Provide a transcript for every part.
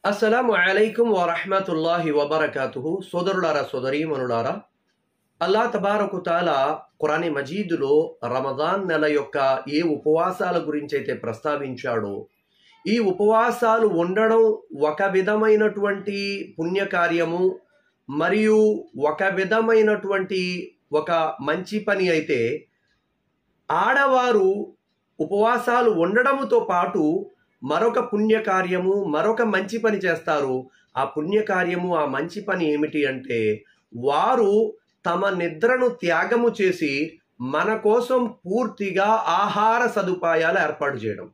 అస్సలాము అలైకుం వరహమతుల్లాహి వబర్కాతుహు సోదరులారా సోదరీమనులారా అల్లా తబారకు తాలా ఖురాని మజీదులో రమదాన్ నెల యొక్క ఏ ఉపవాసాల గురించి అయితే ప్రస్తావించాడో ఈ ఉపవాసాలు ఉండడం ఒక విధమైనటువంటి పుణ్యకార్యము మరియు ఒక విధమైనటువంటి ఒక మంచి పని అయితే ఆడవారు ఉపవాసాలు ఉండడముతో పాటు మరొక పుణ్యకార్యము మరొక మంచి పని చేస్తారు ఆ పుణ్యకార్యము ఆ మంచి పని ఏమిటి అంటే వారు తమ నిద్రను త్యాగము చేసి మన కోసం పూర్తిగా ఆహార సదుపాయాలు ఏర్పాటు చేయడం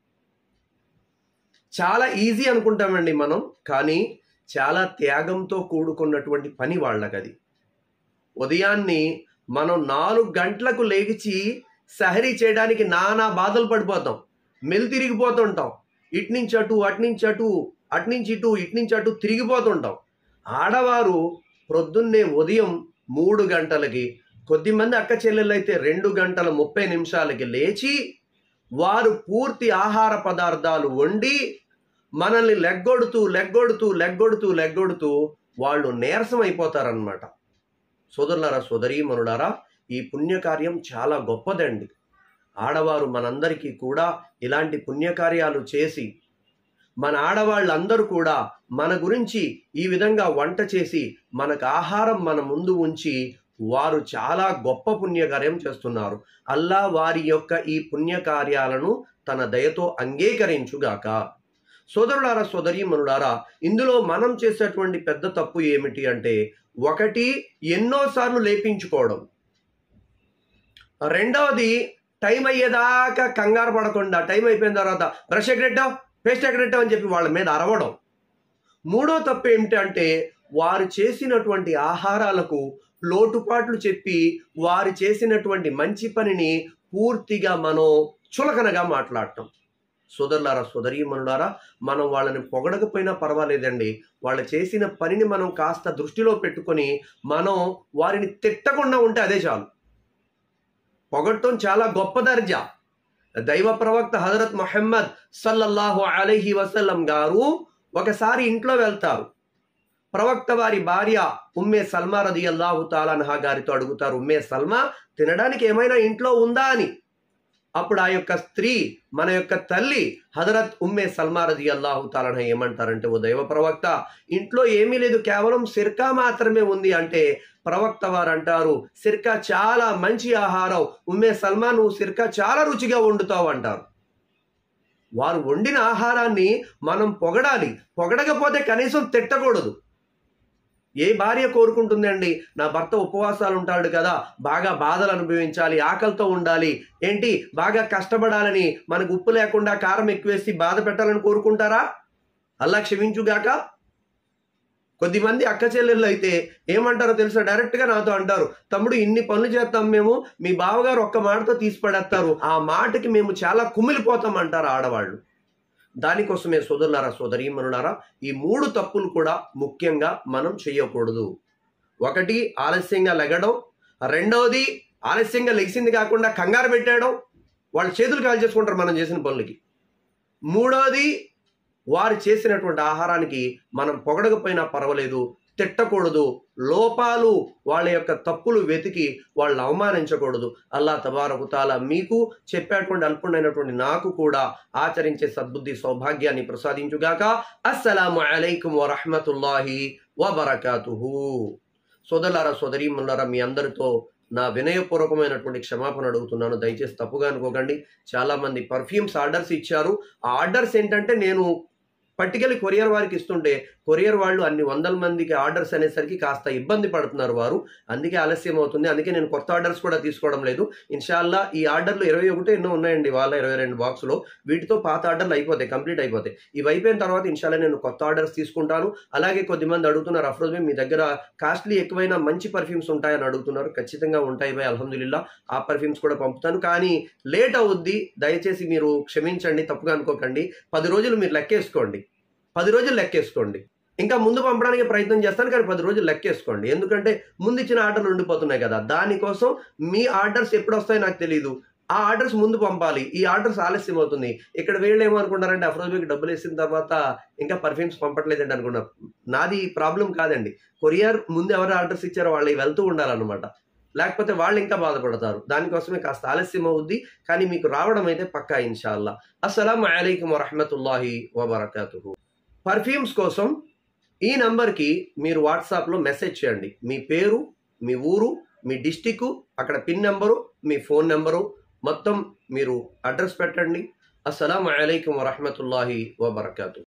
చాలా ఈజీ అనుకుంటామండి మనం కానీ చాలా త్యాగంతో కూడుకున్నటువంటి పని వాళ్ళకది ఉదయాన్ని మనం నాలుగు గంటలకు లేచి సహరీ చేయడానికి నానా బాధలు పడిపోతాం మెల్ తిరిగిపోతుంటాం ఇట్నుంచి అటు అట్నుంచి అటు అట్నుంచి ఇటు ఇట్నుంచి అటు తిరిగిపోతుంటాం ఆడవారు ప్రొద్దున్నే ఉదయం మూడు గంటలకి కొద్దిమంది అక్క చెల్లెళ్ళు అయితే రెండు గంటల ముప్పై నిమిషాలకి లేచి వారు పూర్తి ఆహార పదార్థాలు వండి మనల్ని లెగ్గొడుతూ లెగ్గొడుతూ లెగ్గొడుతూ లెగ్గొడుతూ వాళ్ళు నీరసం అయిపోతారనమాట సోదరులారా సోదరీమనులారా ఈ పుణ్యకార్యం చాలా గొప్పదండి ఆడవారు మనందరికీ కూడా ఇలాంటి పుణ్యకార్యాలు చేసి మన ఆడవాళ్ళందరూ కూడా మన గురించి ఈ విధంగా వంట చేసి మనకు ఆహారం మన ముందు ఉంచి వారు చాలా గొప్ప పుణ్యకార్యం చేస్తున్నారు అల్లా వారి యొక్క ఈ పుణ్యకార్యాలను తన దయతో అంగీకరించుగాక సోదరులారా సోదరీమనులారా ఇందులో మనం చేసేటువంటి పెద్ద తప్పు ఏమిటి అంటే ఒకటి ఎన్నోసార్లు లేపించుకోవడం రెండవది టైం అయ్యేదాకా కంగారు పడకుండా టైం అయిపోయిన తర్వాత బ్రష్ ఎక్కడెట్టావు పేస్ట్ ఎక్కడెట్టావు అని చెప్పి వాళ్ళ మీద అరవడం మూడో తప్పు ఏమిటంటే వారు చేసినటువంటి ఆహారాలకు లోటుపాట్లు చెప్పి వారు చేసినటువంటి మంచి పనిని పూర్తిగా మనం చులకనగా మాట్లాడటం సోదరులారా సోదరీమనులారా మనం వాళ్ళని పొగడకపోయినా పర్వాలేదండి వాళ్ళు చేసిన పనిని మనం కాస్త దృష్టిలో పెట్టుకొని మనం వారిని తిట్టకుండా ఉంటే అదే చాలు పొగట్టం చాలా గొప్ప దర్జా దైవ ప్రవక్త హజరత్ మొహమ్మద్ సల్లల్లాహు అలైహి వసల్లం గారు ఒకసారి ఇంట్లో వెళ్తారు ప్రవక్త వారి భార్య ఉమ్మే సల్మా రది అల్లాహు తాలాన్హా గారితో అడుగుతారు ఉమ్మే సల్మా తినడానికి ఏమైనా ఇంట్లో ఉందా అని అప్పుడు ఆ యొక్క స్త్రీ మన యొక్క తల్లి హజరత్ ఉమ్మే సల్మా రది అల్లాహు తాలన ఏమంటారంటే ఓ దైవ ప్రవక్త ఇంట్లో ఏమీ లేదు కేవలం సిర్కా మాత్రమే ఉంది అంటే ప్రవక్త వారు అంటారు సిర్కా చాలా మంచి ఆహారం ఉమ్మే సల్మా నువ్వు సిర్కా చాలా రుచిగా వండుతావు అంటారు వారు వండిన ఆహారాన్ని మనం పొగడాలి పొగడకపోతే కనీసం తిట్టకూడదు ఏ భార్య కోరుకుంటుందండి నా భర్త ఉపవాసాలు ఉంటాడు కదా బాగా బాధలు అనుభవించాలి ఆకలితో ఉండాలి ఏంటి బాగా కష్టపడాలని మనకు ఉప్పు లేకుండా కారం ఎక్కువేసి బాధ పెట్టాలని కోరుకుంటారా అల్లా క్షమించుగాక కొద్దిమంది అక్క చెల్లెళ్ళు అయితే ఏమంటారో తెలుసా డైరెక్ట్గా నాతో అంటారు తమ్ముడు ఇన్ని పనులు చేస్తాం మేము మీ బావగారు ఒక్క మాటతో తీసి పడేస్తారు ఆ మాటకి మేము చాలా కుమిలిపోతాం అంటారు ఆడవాళ్ళు దానికోసమే సోదరులారా సోదరీమనులారా ఈ మూడు తప్పులు కూడా ముఖ్యంగా మనం చేయకూడదు ఒకటి ఆలస్యంగా లెగడం రెండవది ఆలస్యంగా లెగిసింది కాకుండా కంగారు పెట్టేయడం వాళ్ళు చేతులు కాల్ చేసుకుంటారు మనం చేసిన పనులకి మూడవది వారు చేసినటువంటి ఆహారానికి మనం పొగడకపోయినా పర్వాలేదు తిట్టకూడదు లోపాలు వాళ్ళ యొక్క తప్పులు వెతికి వాళ్ళని అవమానించకూడదు అల్లా తబారకు తాలా మీకు చెప్పేటువంటి అల్పుడైనటువంటి నాకు కూడా ఆచరించే సద్బుద్ధి సౌభాగ్యాన్ని ప్రసాదించుగాక అస్సలాము అలైకుం వరహమతుల్లాహి వబర్కాతుహు సోదరులారా సోదరీములారా మీ అందరితో నా వినయపూర్వకమైనటువంటి క్షమాపణ అడుగుతున్నాను దయచేసి తప్పుగా అనుకోకండి చాలామంది పర్ఫ్యూమ్స్ ఆర్డర్స్ ఇచ్చారు ఆ ఆర్డర్స్ ఏంటంటే నేను పట్టుకెళ్ళి కొరియర్ వారికి ఇస్తుంటే కొరియర్ వాళ్ళు అన్ని వందల మందికి ఆర్డర్స్ అనేసరికి కాస్త ఇబ్బంది పడుతున్నారు వారు అందుకే ఆలస్యం అవుతుంది అందుకే నేను కొత్త ఆర్డర్స్ కూడా తీసుకోవడం లేదు ఇన్షాల్లా ఈ ఆర్డర్లు ఇరవై ఒకటి ఎన్నో ఉన్నాయండి వాళ్ళ ఇరవై రెండు బాక్స్లో వీటితో పాత ఆర్డర్లు అయిపోతాయి కంప్లీట్ అయిపోతాయి ఇవి అయిపోయిన తర్వాత ఇన్షాల్లా నేను కొత్త ఆర్డర్స్ తీసుకుంటాను అలాగే కొద్దిమంది అడుగుతున్నారు అఫ్రోజ్ మీ దగ్గర కాస్ట్లీ ఎక్కువైన మంచి పర్ఫ్యూమ్స్ ఉంటాయని అడుగుతున్నారు ఖచ్చితంగా ఉంటాయి భయ్ అల్హమ్దుల్లా ఆ పర్ఫ్యూమ్స్ కూడా పంపుతాను కానీ లేట్ అవుద్ది దయచేసి మీరు క్షమించండి తప్పుగా అనుకోకండి పది రోజులు మీరు లెక్కేసుకోండి పది రోజులు లెక్కేసుకోండి ఇంకా ముందు పంపడానికి ప్రయత్నం చేస్తాను కానీ పది రోజులు లెక్కేసుకోండి ఎందుకంటే ముందు ఇచ్చిన ఆర్డర్లు ఉండిపోతున్నాయి కదా దానికోసం మీ ఆర్డర్స్ ఎప్పుడు వస్తాయో నాకు తెలియదు ఆ ఆర్డర్స్ ముందు పంపాలి ఈ ఆర్డర్స్ ఆలస్యం అవుతుంది ఇక్కడ వీళ్ళు ఏమనుకుంటారంటే అఫ్రోజ్బీకి డబ్బులు వేసిన తర్వాత ఇంకా పర్ఫ్యూమ్స్ పంపట్లేదండి అనుకున్నారు నాది ప్రాబ్లం కాదండి కొరియర్ ముందు ఎవరు ఆర్డర్స్ ఇచ్చారో వాళ్ళు వెళ్తూ ఉండాలన్నమాట లేకపోతే వాళ్ళు ఇంకా బాధపడతారు దానికోసమే కాస్త ఆలస్యం అవుద్ది కానీ మీకు రావడం అయితే పక్కా ఇన్షాల్లా అస్సలం అలైకుం వరహమతుల్లాహి వబర్కాతుహు పర్ఫ్యూమ్స్ కోసం ఈ నంబర్కి మీరు వాట్సాప్లో మెసేజ్ చేయండి మీ పేరు మీ ఊరు మీ డిస్టిక్ అక్కడ పిన్ నెంబరు మీ ఫోన్ నెంబరు మొత్తం మీరు అడ్రస్ పెట్టండి అస్సలం అలైకుం వరహమతుల్లాహి వబర్కాతు